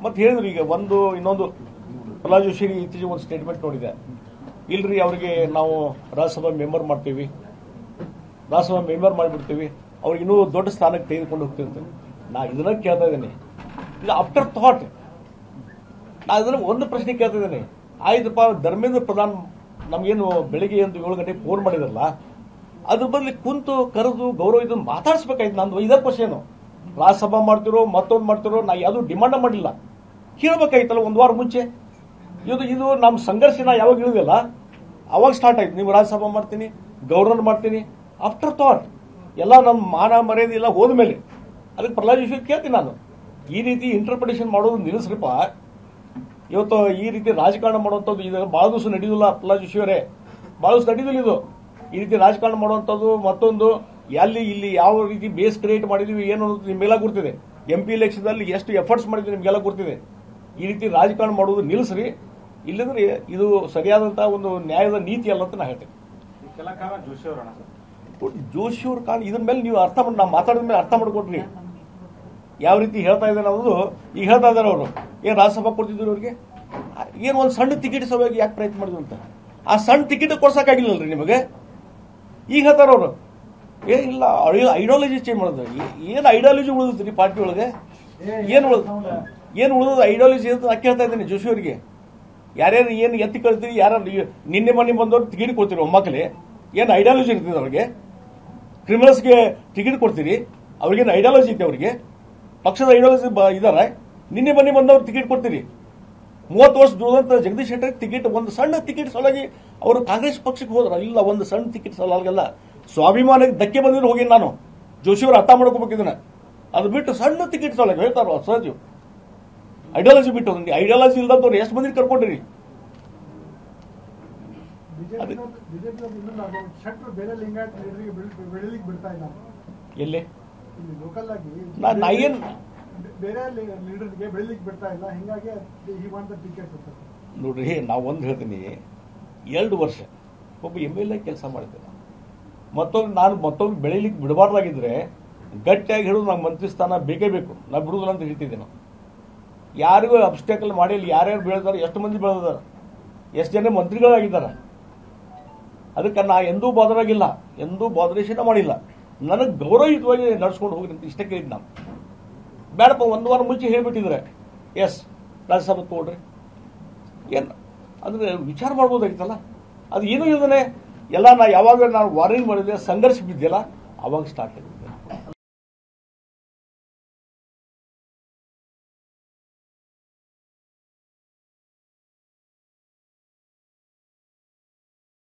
ಮತ್ತೆ ಹೇಳಿದ್ರು ಈಗ ಒಂದು ಇನ್ನೊಂದು ಪ್ರಹ್ಲಾದ್ ಜೋಶಿ ಇತ್ತೀಚೆಗೆ ಒಂದು ಸ್ಟೇಟ್ಮೆಂಟ್ ನೋಡಿದೆ ಇಲ್ರಿ ಅವರಿಗೆ ನಾವು ರಾಜ್ಯಸಭಾ ಮೆಂಬರ್ ಮಾಡ್ತೀವಿ ರಾಜ್ಯಸಭಾ ಮೆಂಬರ್ ಮಾಡಿಬಿಡ್ತೀವಿ ಅವ್ರಿಗೆ ಇನ್ನೂ ದೊಡ್ಡ ಸ್ಥಾನಕ್ಕೆ ತೆಗೆದುಕೊಂಡು ಹೋಗ್ತೀವಿ ಅಂತ ನಾ ಇದನ್ನ ಕೇಳ್ತಾ ಇದ್ದೀನಿ ಇದು ಆಫ್ಟರ್ ಥಾಟ್ ನಾ ಇದನ್ನ ಒಂದು ಪ್ರಶ್ನೆ ಕೇಳ್ತಾ ಇದ್ದೀನಿ ಆಯ್ತಪ್ಪ ಧರ್ಮೇಂದ್ರ ಪ್ರಧಾನ್ ನಮಗೇನು ಬೆಳಿಗ್ಗೆ ಒಂದು ಏಳು ಗಂಟೆಗೆ ಫೋನ್ ಮಾಡಿದ್ರಲ್ಲ ಅದ್ರ ಬದಲು ಕುಂತು ಕರೆದು ಗೌರವ ಇದನ್ನು ಮಾತಾಡಿಸ್ಬೇಕಾಯ್ತು ನಂದು ಇದೇ ಕ್ವಶನ್ ರಾಜ್ಯಸಭಾ ಮಾಡ್ತಿರೋ ಮತ್ತೊಂದು ಮಾಡ್ತಿರೋ ನಾ ಯಾವುದು ಡಿಮಾಂಡ್ ಮಾಡಿಲ್ಲ ಕೇಳ್ಬೇಕಾಯ್ತಲ್ಲ ಒಂದು ವಾರ ಮುಂಚೆ ಇದು ಇದು ನಮ್ಮ ಸಂಘರ್ಷ ನಾ ಯಾವಾಗ ಇಳಿದಿಲ್ಲ ಅವಾಗ ಸ್ಟಾರ್ಟ್ ಆಯ್ತು ನೀವು ರಾಜ್ಯಸಭಾ ಮಾಡ್ತೀನಿ ಗೌರ್ನರ್ ಮಾಡ್ತೀನಿ ಆಫ್ಟರ್ ಥಾಟ್ ಎಲ್ಲ ನಮ್ಮ ಮಾನ ಮರ್ಯಾದೆ ಎಲ್ಲ ಹೋದ್ಮೇಲೆ ಅದಕ್ಕೆ ಪ್ರಹ್ಲಾದ್ ಜೋಶಿ ಕೇಳ್ತೀನಿ ನಾನು ಈ ರೀತಿ ಇಂಟರ್ಪ್ರಿಟೇಷನ್ ಮಾಡೋದು ನಿಲ್ಲಿಸ್ರಿಪ್ಪ ಇವತ್ತು ಈ ರೀತಿ ರಾಜಕಾರಣ ಮಾಡುವಂಥದ್ದು ಇದು ಬಹಳ ದಿವಸ ನಡೆಯುದಿಲ್ಲ ಪ್ರಹ್ಲಾದ್ ಜೋಶಿ ಅವರೇ ಬಹಳ ದಿವಸ ನಡೆಯುದಿಲ್ಲ ಇದು ಈ ರೀತಿ ರಾಜಕಾರಣ ಮಾಡುವಂಥದ್ದು ಮತ್ತೊಂದು ಎಲ್ಲಿ ಇಲ್ಲಿ ಯಾವ ರೀತಿ ಬೇಸ್ ಕ್ರಿಯೇಟ್ ಮಾಡಿದೀವಿ ಏನು ಅನ್ನೋದು ನಿಮಗೆಲ್ಲ ಗೊತ್ತಿದೆ ಎಂ ಪಿ ಎಲೆಕ್ಷನ್ದಲ್ಲಿ ಎಷ್ಟು ಎಫರ್ಟ್ಸ್ ಮಾಡಿದ್ವಿ ನಿಮಗೆಲ್ಲ ಗೊತ್ತಿದೆ ಈ ರೀತಿ ರಾಜಕಾರಣ ಮಾಡುವುದು ನಿಲ್ಲಿಸ್ರಿ ಇಲ್ಲಂದ್ರೆ ಇದು ಸರಿಯಾದಂತಹ ಒಂದು ನ್ಯಾಯದ ನೀತಿ ಅಲ್ಲ ಅಂತ ನಾ ಹೇಳ್ತೇನೆ ಕೆಲ ಕಾಲ ಜೋಶಿ ಅವರಣ್ಣ ಸರ್ ನೋಡಿ, ಜೋಶಿ ಅವ್ರ ಕಾರಣ ಇದ್ರ ಮೇಲೆ ನೀವು ಅರ್ಥ ಮಾಡಿ ನಾವು ಮಾತಾಡಿದ ಮೇಲೆ ಅರ್ಥ ಮಾಡ್ಕೊಟ್ರಿ ಯಾವ ರೀತಿ ಹೇಳ್ತಾ ಇದ್ದಾರೆ ಅನ್ನೋದು ಈಗ ಹೇಳ್ತಾ ಇದ್ದಾರೆ ಅವರು ಏನ್ ರಾಜ್ಯಸಭಾ ಕೊಡ್ತಿದ್ರು ಅವ್ರಿಗೆ ಏನು ಒಂದು ಸಣ್ಣ ಟಿಕೆಟ್ ಸಲುವಾಗಿ ಯಾಕೆ ಪ್ರಯತ್ನ ಮಾಡಿದ್ರು ಅಂತ ಆ ಸಣ್ಣ ಟಿಕೆಟ್ ಕೊಡ್ಸಕ್ಕಾಗಿಲ್ಲಲ್ರಿ ನಿಮಗೆ ಈಗ ಹೇಳ್ತಾರ ಅವರು ಏ ಇಲ್ಲ ಐಡಿಯಾಲಜಿ ಚೇಂಜ್ ಮಾಡೋದು ಏನು ಐಡಿಯಾಲಜಿ ಉಳಿದ್ರಿ ಪಾರ್ಟಿ ಒಳಗೆ ಏನು ಉಳಿದ ಏನು ಉಳಿದ ಐಡಿಯಾಲಜಿ ಅಂತ ನಾ ಕೇಳ್ತಾ ಇದ್ದೀನಿ ಜೋಶಿ ಅವರಿಗೆ ಯಾರ್ಯಾರು ಏನು ಎತ್ತಿ ಕಳ್ತೀರಿ ಯಾರು ನಿನ್ನೆ ಮೊನ್ನೆ ಬಂದವ್ರು ಟಿಕೆಟ್ ಕೊಡ್ತೀರಿ ಒಮ್ಮಕ್ಕಳೇ ಏನು ಐಡಿಯಾಲಜಿ ಇರ್ತದೆ ಅವ್ರಿಗೆ ಕ್ರಿಮಿನಲ್ಸ್ಗೆ ಟಿಕೆಟ್ ಕೊಡ್ತೀರಿ ಅವ್ರಿಗೇನು ಐಡಿಯಾಲಜಿ ಐತೆ ಅವ್ರಿಗೆ ಪಕ್ಷದ ಐಡಿಯಾಲಜಿ ಇದಾರೆ ನಿನ್ನೆ ಬನ್ನಿ ಬಂದವ್ರು ಟಿಕೆಟ್ ಕೊಡ್ತೀರಿ ಮೂವತ್ತು ವರ್ಷ ದುಡಿದಂತ ಜಗದೀಶ್ ಶೆಟ್ಟರ್ ಟಿಕೆಟ್ ಒಂದು ಸಣ್ಣ ಟಿಕೆಟ್ ಸಲುವಾಗಿ ಅವರು ಕಾಂಗ್ರೆಸ್ ಪಕ್ಷಕ್ಕೆ ಹೋದ್ರ ಇಲ್ಲ ಒಂದು ಸಣ್ಣ ಟಿಕೆಟ್ ಸಲುವಾಗಲ್ಲ ಸ್ವಾಭಿಮಾನಕ್ಕೆ ಧಕ್ಕೆ ಬಂದಿದ್ರು ಹೋಗಿ ನಾನು ಜೋಶಿ ಅವರು ಅರ್ಥ ಮಾಡ್ಕೋಬೇಕಿದನ್ನ ಅದು ಬಿಟ್ಟು ಸಣ್ಣ ಟಿಕೆಟ್ ಸಲುವಾಗಿ ಹೇಳ್ತಾರ ಸಹಜ ಐಡಿಯಾಲಜಿ ಬಿಟ್ಟು ಐಡಿಯಾಲಜಿ ಇಲ್ದಂತವ್ರು ಎಷ್ಟು ಮಂದಿ ಕರ್ಕೊಂಡಿರಿ ಬಿಜೆಪಿ ಬಿಜೆಪಿ ಇನ್ನೊಂದು ಶೆಟ್ರು ಬೇರೆ ಲಿಂಗಾಯತ್ ಲೀಡರ್ಗೆ ಬೆಳಿಲಿಕ್ಕೆ ಬಿಡ್ತಾ ಇಲ್ಲ ಎಲ್ಲಿ ಇಲ್ಲಿ ಲೋಕಲ್ ಆಗಿ ನಾ- ನಾ ಏನ್- ಬೇರೆ ಲೀಡರ್ಗೆ ಬೆಳಿಲಿಕ್ಕೆ ಬಿಡ್ತಾ ಇಲ್ಲ ಹಿಂಗಾಗಿ ಈ ವಾಂಟ್ ಟಿಕೆಟ್ ಅಂತ ನೋಡ್ರಿ ನಾವು ಒಂದು ಹೇಳ್ತೀನಿ ಎರಡು ವರ್ಷ ಒಬ್ಬ ಎಮ್ ಎಲ್ ಎ ಕೆಲಸ ಮಾಡಿದ್ದೆ ನಾನು ಮತ್ತೊಂದು ನಾನು ಮತ್ತೊಂದು ಬೆಳಿಲಿಕ್ಕೆ ಬಿಡಬಾರ್ದಾಗಿದ್ರೆ ಗಟ್ಟಿಯಾಗಿ ಹಿಡಿದು ನಂಗೆ ಮಂತ್ರಿ ಸ್ಥಾನ ಬೇಕೇ ಬೇಕು ನಾ ಬಿಡುದಿಲ್ಲ ಅಂತ ಹೇಳ್ತಿದ್ದೆ ನಾವು ಯಾರಿಗೂ ಅಬ್ಸ್ಟೇಕಲ್ ಮಾಡಿ ಇಲ್ಲಿ ಯಾರ್ಯಾರು ಬೆಳೆದಾರೆ ಎಷ್ಟು ಮಂದಿ ಬೆಳೆದಾರೆ ಎಷ್ಟು ಜನ ಮಂತ್ರಿಗಳಾಗಿದ್ದಾರೆ ಅದಕ್ಕೆ ನಾ ಎಂದೂ ಬಾದರಾಗಿಲ್ಲ ಎಂದೂ ಬಾದರೇಶನ ಮಾಡಿಲ್ಲ ನನಗೆ ಗೌರವಯುತವಾಗಿ ನಡ್ಸ್ಕೊಂಡು ಹೋಗ್ರಿ ಅಂತ ಇಷ್ಟ ಕೇಳಿದ್ ನಾನು ಬೇಡಪ್ಪ ಒಂದು ವಾರ ಮುಂಚೆ ಹೇಳ್ಬಿಟ್ಟಿದ್ರೆ ಎಸ್ ರಾಜ್ಯಸಭೆ ತಗೊಳ್ರಿ ಏನು ಅಂದ್ರೆ ವಿಚಾರ ಮಾಡ್ಬೋದಾಗಿತ್ತಲ್ಲ ಅದು ಏನೂ ಇಲ್ಲದೇ ಎಲ್ಲ ನಾ ಯಾವಾಗ ನಾನು ವಾರ್ನಿಂಗ್ ಮಾಡಿದೆ ಸಂಘರ್ಷ ಬಿದ್ದಿಲ್ಲ ಅವಾಗ ಸ್ಟಾರ್ಟ್ ಆಗಿದೆ